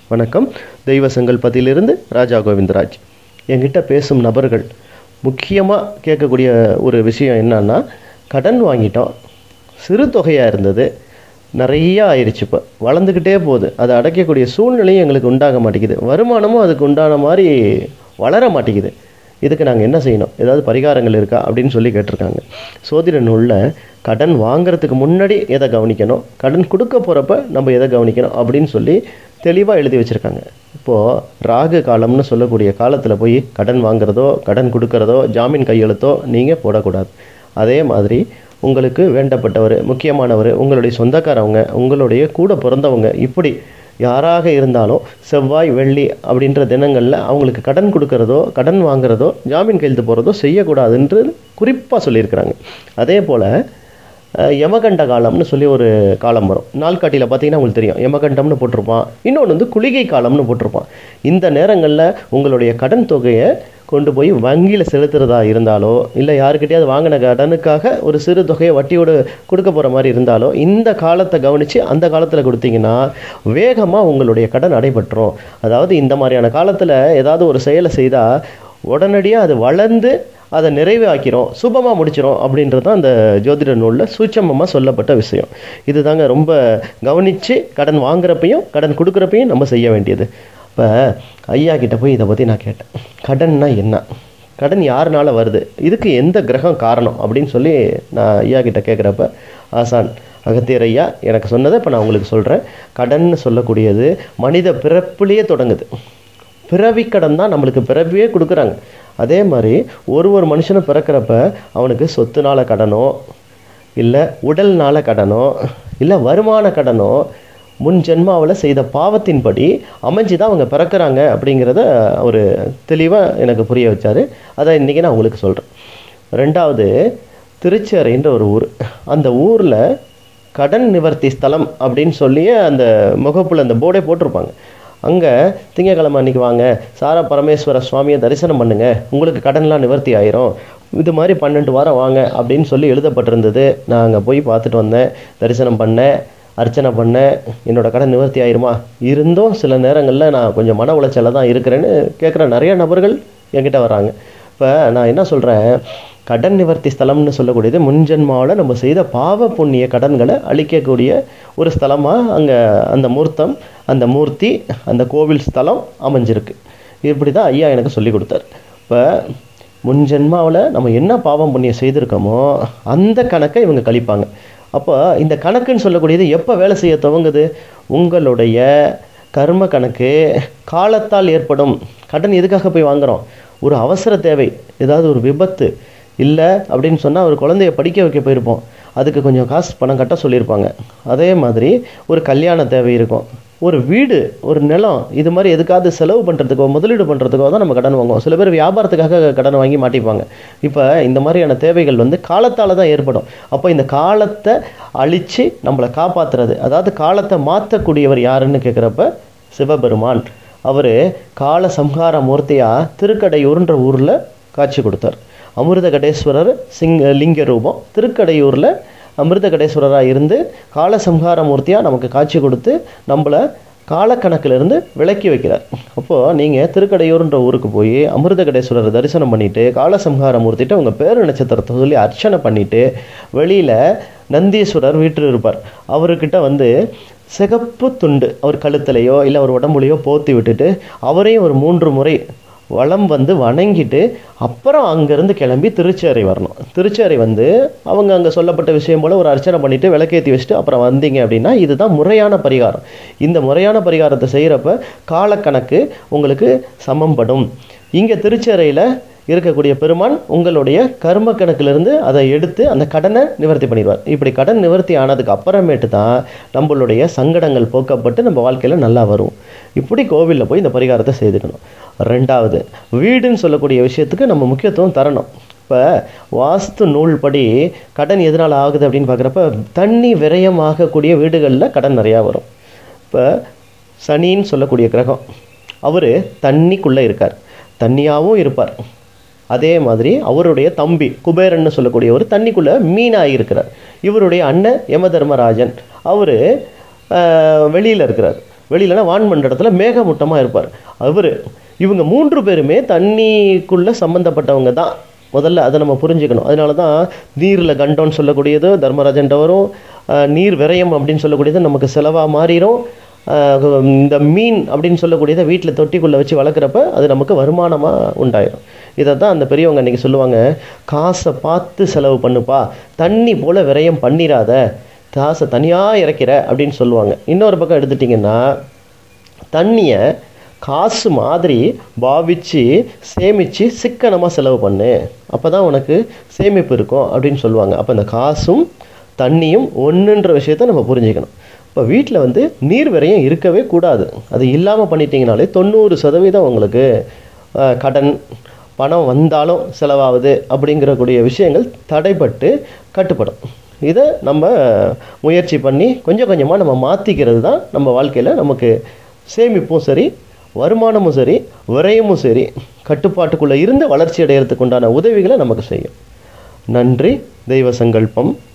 வணக்கம் தெய்வ சங்கல்பத்திலிருந்து ராஜா கோவிந்தராஜ் என்கிட்ட பேசும் நபர்கள் முக்கியமாக கேட்கக்கூடிய ஒரு விஷயம் என்னன்னா கடன் வாங்கிட்டோம் சிறு தொகையாக இருந்தது நிறைய ஆயிடுச்சு இப்போ வளர்ந்துக்கிட்டே போகுது அதை அடைக்கக்கூடிய சூழ்நிலையும் எங்களுக்கு உண்டாக மாட்டேங்குது வருமானமும் அதுக்கு உண்டான மாதிரி வளர மாட்டேங்குது இதுக்கு நாங்கள் என்ன செய்யணும் ஏதாவது பரிகாரங்கள் இருக்கா அப்படின்னு சொல்லி கேட்டிருக்காங்க சோதிட நூலில் கடன் வாங்குறதுக்கு முன்னாடி எதை கவனிக்கணும் கடன் கொடுக்க போகிறப்ப நம்ம எதை கவனிக்கணும் அப்படின்னு சொல்லி தெளிவாக எழுதி வச்சுருக்காங்க இப்போது ராகு காலம்னு சொல்லக்கூடிய காலத்தில் போய் கடன் வாங்குறதோ கடன் கொடுக்கறதோ ஜாமீன் கையெழுத்தோ நீங்கள் போடக்கூடாது அதே மாதிரி உங்களுக்கு வேண்டப்பட்டவர் முக்கியமானவர் உங்களுடைய சொந்தக்காரவங்க உங்களுடைய கூட பிறந்தவங்க இப்படி யாராக இருந்தாலும் செவ்வாய் வெள்ளி அப்படின்ற தினங்களில் அவங்களுக்கு கடன் கொடுக்கறதோ கடன் வாங்குறதோ ஜாமீன் கையெழுத்து போகிறதோ செய்யக்கூடாதுன்று குறிப்பாக சொல்லியிருக்கிறாங்க அதே போல் அஹ், யமகண்ட காலம்னு சொல்லி ஒரு காலம் வரும் நாள்காட்டியில் பார்த்தீங்கன்னா உங்களுக்கு தெரியும் யமகண்டம்னு போட்டிருப்பான் இன்னொன்று வந்து குளிகை காலம்னு போட்டிருப்பான் இந்த நேரங்களில் உங்களுடைய கடன் தொகையை கொண்டு போய் வங்கியில் செலுத்துறதா இருந்தாலோ இல்லை யாருக்கிட்டையாவது வாங்கின கடனுக்காக ஒரு சிறு தொகையை வட்டியோடு கொடுக்க போகிற மாதிரி இருந்தாலோ இந்த காலத்தை கவனித்து அந்த காலத்தில் கொடுத்தீங்கன்னா வேகமாக உங்களுடைய கடன் அடைபட்டுரும் அதாவது இந்த மாதிரியான காலத்தில் ஏதாவது ஒரு செயலை செய்தால் உடனடியாக அது வளர்ந்து அதை நிறைவாக்கிறோம் சுபமாக முடிச்சிரும் அப்படின்றது தான் அந்த ஜோதிட நூலில் சூட்சமமாக சொல்லப்பட்ட விஷயம் இது தாங்க ரொம்ப கவனித்து கடன் வாங்குறப்பையும் கடன் கொடுக்குறப்பையும் நம்ம செய்ய வேண்டியது இப்போ ஐயா கிட்ட போய் இதை பற்றி நான் கேட்டேன் கடன்னா என்ன கடன் யாருனால வருது இதுக்கு எந்த கிரகம் காரணம் அப்படின்னு சொல்லி நான் ஐயா கிட்ட கேட்குறப்ப ஆசான் அகத்தியர் ஐயா எனக்கு சொன்னதை இப்போ நான் உங்களுக்கு சொல்கிறேன் கடன்னு சொல்லக்கூடியது மனித பிறப்புலேயே தொடங்குது பிறவி கடன் தான் நம்மளுக்கு பிறவியே கொடுக்குறாங்க அதே மாதிரி ஒரு ஒரு மனுஷனும் பிறக்கிறப்ப அவனுக்கு சொத்துனால கடனோ இல்லை உடல்னால கடனோ இல்லை வருமான கடனோ முன் ஜென்மாவில் செய்த பாவத்தின்படி அமைஞ்சு தான் அவங்க பிறக்கிறாங்க அப்படிங்கிறத ஒரு தெளிவாக எனக்கு புரிய வச்சாரு அதை இன்றைக்கி நான் உங்களுக்கு சொல்கிறேன் ரெண்டாவது திருச்சேரைன்ற ஒரு ஊர் அந்த ஊரில் கடன் நிவர்த்தி ஸ்தலம் அப்படின்னு சொல்லியே அந்த முகப்புல அந்த போர்டே போட்டிருப்பாங்க அங்கே திங்கக்கிழமை அன்னைக்கு வாங்க சார பரமேஸ்வர சுவாமியை தரிசனம் பண்ணுங்க உங்களுக்கு கடன்லாம் நிவர்த்தி ஆயிரும் இது மாதிரி பன்னெண்டு வாரம் வாங்க அப்படின்னு சொல்லி எழுதப்பட்டிருந்தது நான் அங்கே போய் பார்த்துட்டு வந்தேன் தரிசனம் பண்ணேன் அர்ச்சனை பண்ணேன் என்னோட கடன் நிவர்த்தி ஆயிருமா இருந்தும் சில நேரங்களில் நான் கொஞ்சம் மன உளைச்சலில் தான் இருக்கிறேன்னு கேட்குற நிறைய நபர்கள் என்கிட்ட வராங்க இப்போ நான் என்ன சொல்கிறேன் கடன் நிவர்த்தி ஸ்தலம்னு சொல்லக்கூடியது முன்ஜென்மாவில் நம்ம செய்த பாவ புண்ணிய கடன்களை அழிக்கக்கூடிய ஒரு ஸ்தலமாக அங்கே அந்த மூர்த்தம் அந்த மூர்த்தி அந்த கோவில் ஸ்தலம் அமைஞ்சிருக்கு இப்படி தான் ஐயா எனக்கு சொல்லி கொடுத்தாரு இப்போ முன்ஜென்மாவில் நம்ம என்ன பாவம் புண்ணியம் செய்திருக்கோமோ அந்த கணக்கை இவங்க கழிப்பாங்க அப்போ இந்த கணக்குன்னு சொல்லக்கூடியது எப்போ வேலை செய்ய துவங்குது உங்களுடைய கர்ம கணக்கு காலத்தால் ஏற்படும் கடன் எதுக்காக போய் வாங்குறோம் ஒரு அவசர தேவை ஏதாவது ஒரு விபத்து இல்லை அப்படின்னு சொன்னால் ஒரு குழந்தைய படிக்க வைக்க போயிருப்போம் அதுக்கு கொஞ்சம் காசு பணம் கட்ட சொல்லியிருப்பாங்க அதே மாதிரி ஒரு கல்யாண தேவை இருக்கும் ஒரு வீடு ஒரு நிலம் இது மாதிரி எதுக்காவது செலவு பண்ணுறதுக்கோ முதலீடு பண்ணுறதுக்கோ தான் நம்ம கடன் வாங்குவோம் சில பேர் வியாபாரத்துக்காக கடன் வாங்கி மாட்டிப்பாங்க இப்போ இந்த மாதிரியான தேவைகள் வந்து காலத்தால் தான் ஏற்படும் அப்போ இந்த காலத்தை அழித்து நம்மளை காப்பாற்றுறது அதாவது காலத்தை மாற்றக்கூடியவர் யாருன்னு கேட்குறப்ப சிவபெருமான் அவர் கால சம்ஹார மூர்த்தியாக திருக்கடையூர்ன்ற ஊரில் காட்சி கொடுத்தார் அமிர்த கடேஸ்வரர் சிங் லிங்க ரூபம் திருக்கடையூரில் அமிர்த கடேஸ்வரராக இருந்து கால சம்ஹார மூர்த்தியாக நமக்கு காட்சி கொடுத்து நம்மளை காலக்கணக்கிலிருந்து விலக்கி வைக்கிறார் அப்போது நீங்கள் திருக்கடையூர்ன்ற ஊருக்கு போய் அமிர்த கடேஸ்வரர் தரிசனம் பண்ணிவிட்டு காலசம்ஹார மூர்த்திட்ட உங்கள் பேர் நட்சத்திரத்தை சொல்லி அர்ச்சனை பண்ணிவிட்டு வெளியில் நந்தீஸ்வரர் வீட்டில் இருப்பார் அவர்கிட்ட வந்து சிகப்பு துண்டு அவர் கழுத்துலையோ இல்லை அவர் உடம்புலையோ போத்தி விட்டுட்டு அவரையும் ஒரு மூன்று முறை வலம் வந்து வணங்கிட்டு அப்புறம் அங்கேருந்து கிளம்பி திருச்சேரை வரணும் திருச்சேரை வந்து அவங்க அங்கே சொல்லப்பட்ட விஷயம் போல் ஒரு அர்ச்சனை பண்ணிவிட்டு விளக்கேற்றி வச்சுட்டு அப்புறம் வந்தீங்க அப்படின்னா இதுதான் முறையான பரிகாரம் இந்த முறையான பரிகாரத்தை செய்கிறப்ப காலக்கணக்கு உங்களுக்கு சமம்படும் இங்கே திருச்சேரையில் இருக்கக்கூடிய பெருமான் உங்களுடைய கர்ம கணக்கிலிருந்து அதை எடுத்து அந்த கடனை நிவர்த்தி பண்ணிடுவார் இப்படி கடன் நிவர்த்தி ஆனதுக்கு அப்புறமேட்டு தான் நம்மளுடைய சங்கடங்கள் போக்கப்பட்டு நம்ம வாழ்க்கையில் நல்லா வரும் இப்படி கோவிலில் போய் இந்த பரிகாரத்தை செய்துக்கணும் ரெண்டாவது வீடுன்னு சொல்லக்கூடிய விஷயத்துக்கு நம்ம முக்கியத்துவம் தரணும் இப்போ வாஸ்து நூல் படி கடன் எதனால் ஆகுது அப்படின்னு பார்க்குறப்ப தண்ணி விரயமாகக்கூடிய வீடுகளில் கடன் நிறையா வரும் இப்போ சனின்னு சொல்லக்கூடிய கிரகம் அவர் தண்ணிக்குள்ளே இருக்கார் தண்ணியாகவும் இருப்பார் அதே மாதிரி அவருடைய தம்பி குபேரன்னு சொல்லக்கூடிய ஒரு தண்ணிக்குள்ளே மீனாக இருக்கிறார் இவருடைய அண்ணன் யமதர்மராஜன் அவர் வெளியில் இருக்கிறார் வெளியிலனா வான்மண்டலத்தில் மேகமூட்டமாக இருப்பார் அவர் இவங்க மூன்று பேருமே தண்ணிக்குள்ளே சம்மந்தப்பட்டவங்க தான் முதல்ல அதை நம்ம புரிஞ்சுக்கணும் அதனால தான் நீரில் கண்டோன்னு சொல்லக்கூடியது தர்மராஜன்ட்ட வரும் அஹ் நீர் விரயம் அப்படின்னு சொல்லக்கூடியது நமக்கு செலவாக மாறிடும் அஹ் இந்த மீன் அப்படின்னு சொல்லக்கூடியதை வீட்டில் தொட்டிக்குள்ளே வச்சு வளர்க்குறப்ப அது நமக்கு வருமானமாக உண்டாயிடும் இதை தான் அந்த பெரியவங்க அன்றைக்கி சொல்லுவாங்க காசை பார்த்து செலவு பண்ணுப்பா தண்ணி போல் விரயம் பண்ணிராத காசை தனியாக இறக்கிற அப்படின்னு சொல்லுவாங்க இன்னொரு பக்கம் எடுத்துட்டிங்கன்னா தண்ணியை காசு மாதிரி பாவிச்சு சேமித்து சிக்கனமாக செலவு பண்ணு அப்போ தான் உனக்கு சேமிப்பு இருக்கும் அப்படின்னு சொல்லுவாங்க அப்போ இந்த காசும் தண்ணியும் ஒன்றுன்ற விஷயத்த நம்ம புரிஞ்சுக்கணும் இப்போ வீட்டில் வந்து நீர் விரயம் இருக்கவே கூடாது அது இல்லாமல் பண்ணிட்டீங்கனாலே தொண்ணூறு சதவீதம் உங்களுக்கு அஹ், கடன் பணம் வந்தாலும் செலவாகுது அப்படிங்கிற கூடிய விஷயங்கள் தடைப்பட்டு கட்டுப்படும் இதை நம்ம முயற்சி பண்ணி கொஞ்சம் கொஞ்சமாக நம்ம மாற்றிக்கிறது தான் நம்ம வாழ்க்கையில் நமக்கு சேமிப்பும் சரி வருமானமும் சரி விரயமும் சரி கட்டுப்பாட்டுக்குள்ளே இருந்து வளர்ச்சி அடைகிறதுக்கு உண்டான உதவிகளை நமக்கு செய்யும் நன்றி தெய்வ சங்கல்பம்